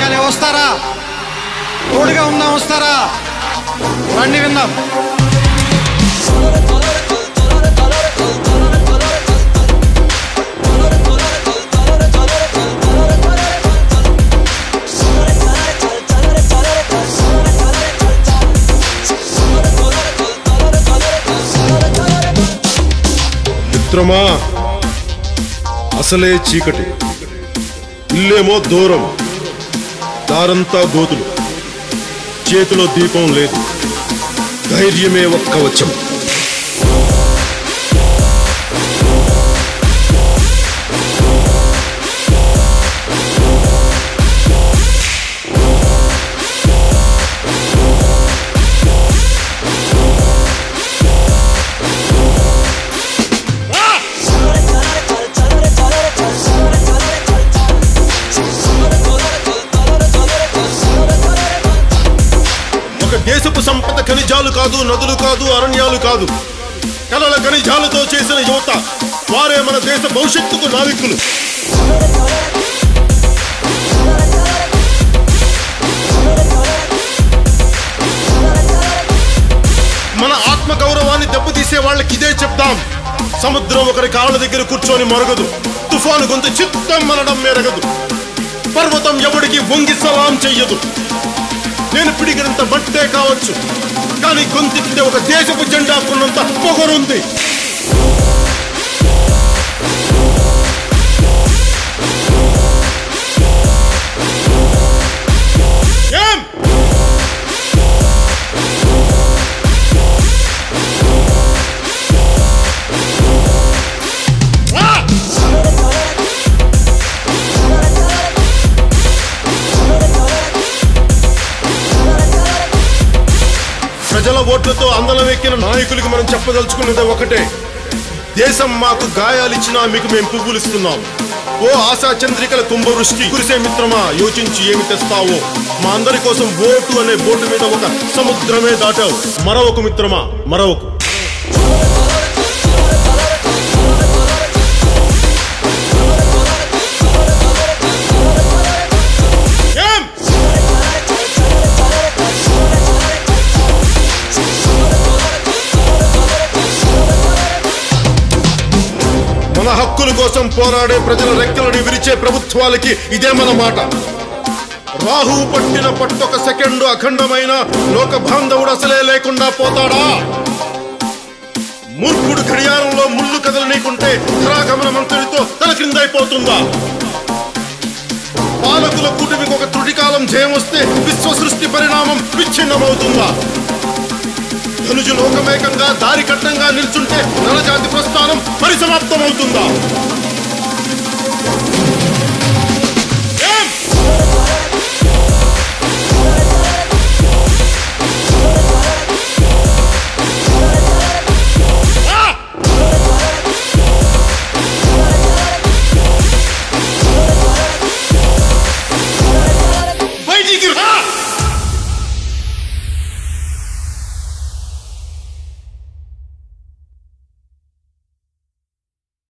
నాటకాలే వస్తారా తోడుగా ఉందాం వస్తారా రండి విందాం మిత్రమా అసలే చీకటి ఇల్లేమో దూరం దారంతా గోతులు చేతిలో దీపం లేదు ధైర్యమే ఒక్క వచ్చం ఒక దేశపు సంపద ఖనిజాలు కాదు నదులు కాదు అరణ్యాలు కాదు కలల ఖనిజాలతో చేసిన యువత వారే మన దేశ భవిష్యత్తుకు నావికులు మన ఆత్మ గౌరవాన్ని దెబ్బతీసే వాళ్ళకి ఇదే చెప్దాం సముద్రం ఒకరి కాళ్ళ దగ్గర కూర్చొని మొరగదు తుఫాను గొంతు చిత్తం మనడం మెరగదు పర్వతం ఎవడికి వంగి సలాం చెయ్యదు నేను పిడిగినంత బట్టే కావచ్చు కానీ గొంతెత్తితే ఒక దేశపు జెండా కొన్నంత పొగరుంది ఏం ఆ! ప్రజల ఓట్లతో అందలం ఎక్కిన నాయకులకి మనం చెప్పదలుచుకున్నది ఒకటే దేశం మాకు గాయాలిచ్చినా మీకు మేము పువ్వులు ఇస్తున్నాం ఓ ఆశా చంద్రికల కుంభవృష్టి కురిసే మిత్రమా యోచించి ఏమి తెస్తావో మా అందరి కోసం ఓటు అనే బోటు మీద ఒక సముద్రమే దాటావు మరొక మిత్రమా మరొక ఏం మన హక్కుల కోసం పోరాడే ప్రజల రెక్కలని విరిచే ప్రభుత్వాలకి ఇదే మన మాట రాహు పట్టిన పట్టొక సెకండ్ అఖండమైన లోక బాంధవుడు అసలే లేకుండా పోతాడా మూర్ఖుడు గడియారంలో ముళ్ళు కదలనీకుంటే ధరాగమన మంత్రితో తల క్రిందైపోతుందా పాలకుల కూటమికి ఒక త్రుటికాలం జయం వస్తే విశ్వ సృష్టి పరిణామం విచ్ఛిన్నమవుతుందా ధనుజు లోకమేకంగా దారి కట్టంగా నిల్చుంటే నరజాతి ప్రస్థానం పరిసమాప్తమవుతుందా